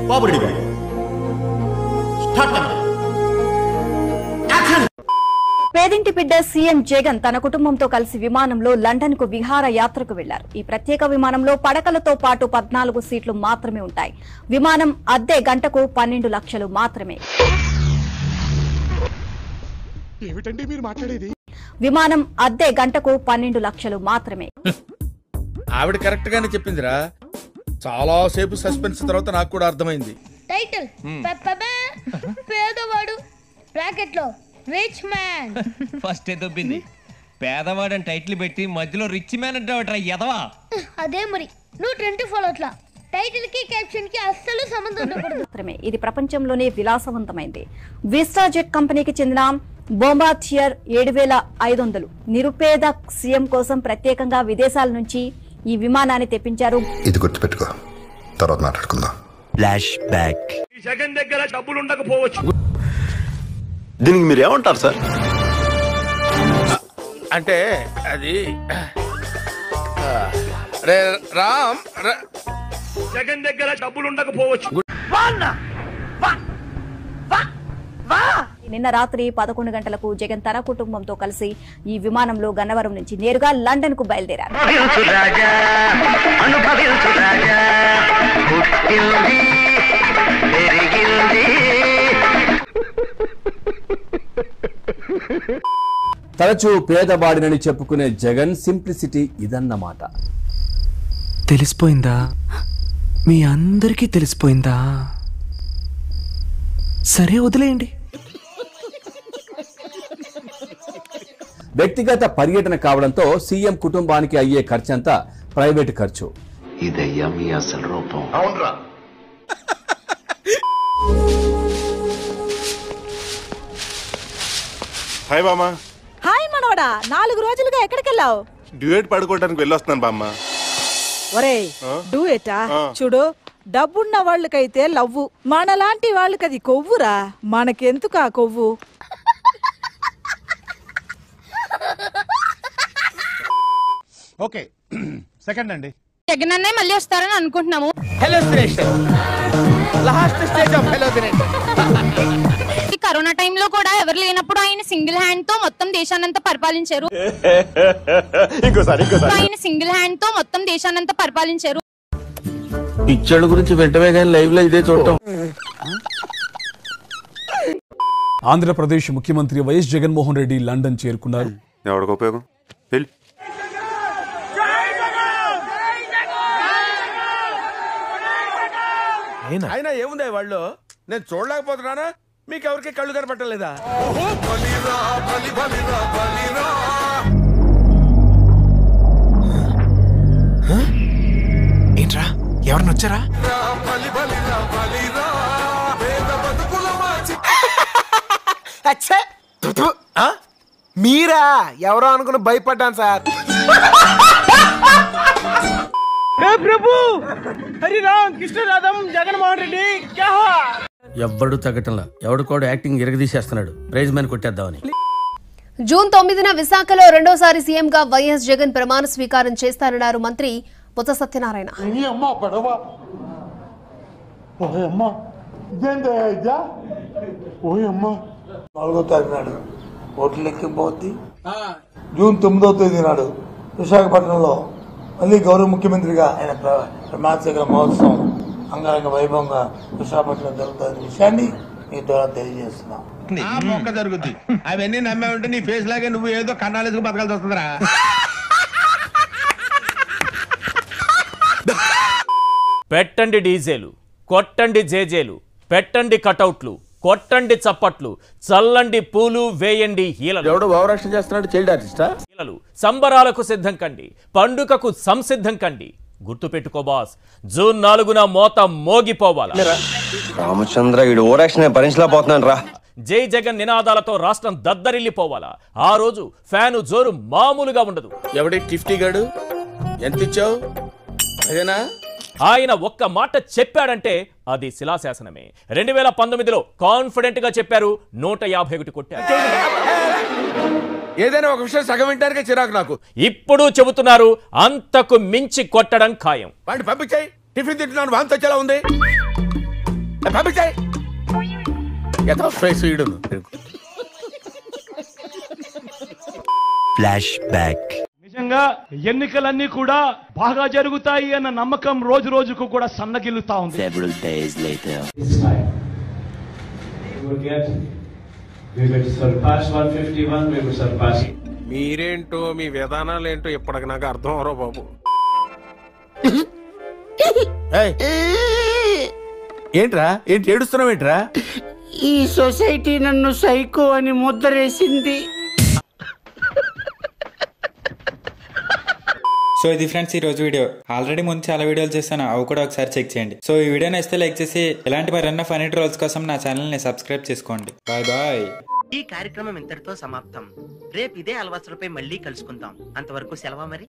బాబురెడ్డి గారు start camera action పేదింటి బిడ్డ సీఎం జగన్ తన కుటుంబంతో కలిసి విమానంలో లండన్ కు విహార యాత్రకు వెళ్లారు ఈ ప్రత్యేక విమానంలో పడకలతో పాటు పద్నాలుగు సీట్లు మాత్రమే ఉంటాయి విమానం అద్దె గంటకు పన్నెండు లక్షలు మాత్రమే ఏమిటండి మీరు మాట్లాడేది విమానం అద్దె గంటకు పన్నెండు లక్షలు మాత్రమే ఆవిడ కరెక్ట్ గానే చెప్పిందిరా చాలా సేపు సస్పెన్స్ తర్వాత నాకు కూడా అర్థమైంది టైటిల్ పెప్పమే పేదవాడు బ్రాకెట్ లో రిచ్ మ్యాన్ ఫస్ట్ ఏ దొబ్బింది పేదవాడని టైటిల్ పెట్టి మధ్యలో రిచ్ మ్యాన్ అంటావట్రా ఎదవా అదే మరి నువ్వు ట్వంటీ ఫాలో అట్లా టైటిల్ కి క్యాప్షన్ కి అస్సలు సంబంధం ఉండకూడదు మాత్రమే ఇది ప్రపంచంలోనే విలాసవంతమైంది విస్టా జెట్ కంపెనీకి చెందిన బొంబాథియర్ ఏడు వేల ఐదు వందలు నిరుపేద సీఎం కోసం ప్రత్యేకంగా విదేశాల నుంచి ఈ విమానాన్ని తెప్పించారు ఇది గుర్తుపెట్టుకో తర్వాత మాట్లాడుకుందాం దీనికి మీరు ఏమంటారు సార్ అంటే అది ఆ, రే రామ్ ర- జగన్ దగ్గర డబ్బులు ఉండకపోవచ్చు నిన్న రాత్రి పదకొండు గంటలకు జగన్ తన కుటుంబంతో కలిసి ఈ విమానంలో గన్నవరం నుంచి నేరుగా లండన్ కు బయలుదేరారు తరచూ పేదవాడినని చెప్పుకునే జగన్ సింప్లిసిటీ ఇదన్నమాట తెలిసిపోయిందా మీ అందరికీ తెలిసిపోయిందా సరే వదిలేయండి వ్యక్తిగత పర్యటన కావడంతో సీఎం కుటుంబానికి అయ్యే ఖర్చంతా ప్రైవేటు ఖర్చు ఇదయ్యా మీ అసలు రూపం అవునరా హాయ్ బామ్మ హాయ్ మనవడా నాలుగు రోజులుగా ఎక్కడికెళ్ళావు డ్యూయట్ పడుకోవడానికి వెళ్ళొస్తున్నాను బామ్మ ఒరేయ్ డూయటా చూడు డబ్బున్న వాళ్ళకైతే లవ్వు మనలాంటి వాళ్ళకది కొవ్వురా మనకెందుకు ఆ కొవ్వు ఓకే సెకండ్ అండి జగన్ అన్నయ్య మళ్ళీ వస్తారని అనుకుంటున్నాము లాస్ట్ స్టేజ్ ఆఫ్ హెలో ఈ కరోనా టైంలో కూడా ఎవరు లేనప్పుడు ఆయన సింగిల్ హ్యాండ్ తో మొత్తం దేశానంతా పరిపాలించారు ఇంకోసారి ఇంకోసారి ఆయన సింగిల్ హ్యాండ్ తో మొత్తం దేశానంతా పరిపాలించారు పిచ్చోళ్ళ గురించి వెంటనే కానీ లైవ్ లో ఇదే చూడటం ఆంధ్రప్రదేశ్ ముఖ్యమంత్రి వైఎస్ జగన్మోహన్ రెడ్డి లండన్ చేరుకున్నారు ఎవరికి ఉపయోగం వెళ్ళి అయినా ఏముంది వాళ్ళు నేను చూడలేకపోతున్నానా మీకు ఎవరికి కళ్ళు కనపట్టలేదా ఏంట్రా ఎవరిని వచ్చారా మీరా ఎవరో అనుకుని భయపడ్డాను సార్ ఎవ్వడు తగ్గటంలా ఎవడు కూడా యాక్టింగ్ ఇరగదీసేస్తున్నాడు ప్రైజ్ మ్యాన్ కొట్టేద్దామని జూన్ తొమ్మిదిన విశాఖలో రెండోసారి సీఎంగా వైఎస్ జగన్ ప్రమాణ స్వీకారం చేస్తారన్నారు మంత్రి బొత్స సత్యనారాయణ నాలుగో తారీఖు నాడు ఓట్లు లెక్కిపోద్ది జూన్ తొమ్మిదో తేదీ నాడు విశాఖపట్నంలో మళ్ళీ గౌరవ ముఖ్యమంత్రిగా ఆయన ప్ర- ప్రమాణ స్వీకార మహోత్సవం అంగరంగ వైభవంగా విశాఖపట్నం జరుగుతున్న విషయాన్ని మీ ద్వారా తెలియజేస్తున్నాం మొక్క జరుగుద్ది అవన్నీ నమ్మే ఉంటే నీ ఫేస్ లాగే నువ్వు ఏదో కన్నాలేసుకు బతకాల్సి వస్తుందిరా పెట్టండి డీజేలు కొట్టండి జేజేలు పెట్టండి కటౌట్లు కొట్టండి చప్పట్లు చల్లండి పూలు వేయండి హీలలు ఎవడో భావరక్షణ చేస్తున్నాడు చైల్డ్ ఆర్టిస్టా హీలలు సంబరాలకు సిద్ధం కండి పండుగకు సంసిద్ధం కండి గుర్తుపెట్టుకో బాస్ జూన్ నాలుగున మోత మోగిపోవాలా రామచంద్ర ఈడు ఓరాక్షన్ భరించలేకపోతున్నాను రా జై జగన్ నినాదాలతో రాష్ట్రం దద్దరిల్లిపోవాలా ఆ రోజు ఫ్యాను జోరు మామూలుగా ఉండదు ఎవడి టిఫ్టీ గాడు ఎంత ఇచ్చావు అదేనా ఆయన ఒక్క మాట చెప్పాడంటే అది శిలాశాసనమే రెండు వేల పంతొమ్మిదిలో కాన్ఫిడెంట్ గా చెప్పారు నూట యాభై ఒకటి కొట్టారు ఏదైనా ఒక విషయం సగం వింటానికే చిరాకు నాకు ఇప్పుడు చెబుతున్నారు అంతకు మించి కొట్టడం ఖాయం వాడిని పంపించాయి టిఫిన్ తింటున్నాను వాంతి వచ్చేలా ఉంది పంపించాయి ఎంత ఫేస్ ఈడును ఫ్లాష్ బ్యాక్ నిజంగా ఎన్నికలన్నీ కూడా బాగా జరుగుతాయి అన్న నమ్మకం రోజు రోజుకు కూడా సన్నగిల్లుతా ఉంది సెవెరల్ డేస్ లేటర్ మీరేంటో మీ విధానాలు ఏంటో ఇప్పటికి నాకు అర్థం అవరో బాబు ఏంట్రా ఏంటి ఏడుస్తున్నావు ఏంట్రా ఈ సొసైటీ నన్ను సైకో అని ముద్రేసింది సో ఇది ఫ్రెండ్స్ ఈ రోజు వీడియో ఆల్రెడీ ముందు చాలా వీడియోలు చేశాను అవి కూడా ఒకసారి చెక్ చేయండి సో ఈ వీడియో నచ్చితే లైక్ చేసి ఇలాంటి మరెన్నో ఫనీ ట్రోల్స్ కోసం నా ఛానల్ ని సబ్స్క్రైబ్ చేసుకోండి బాయ్ బాయ్ ఈ కార్యక్రమం ఇంతటితో సమాప్తం రేపు ఇదే అలవాసులపై మళ్ళీ కలుసుకుందాం అంతవరకు సెలవు మరి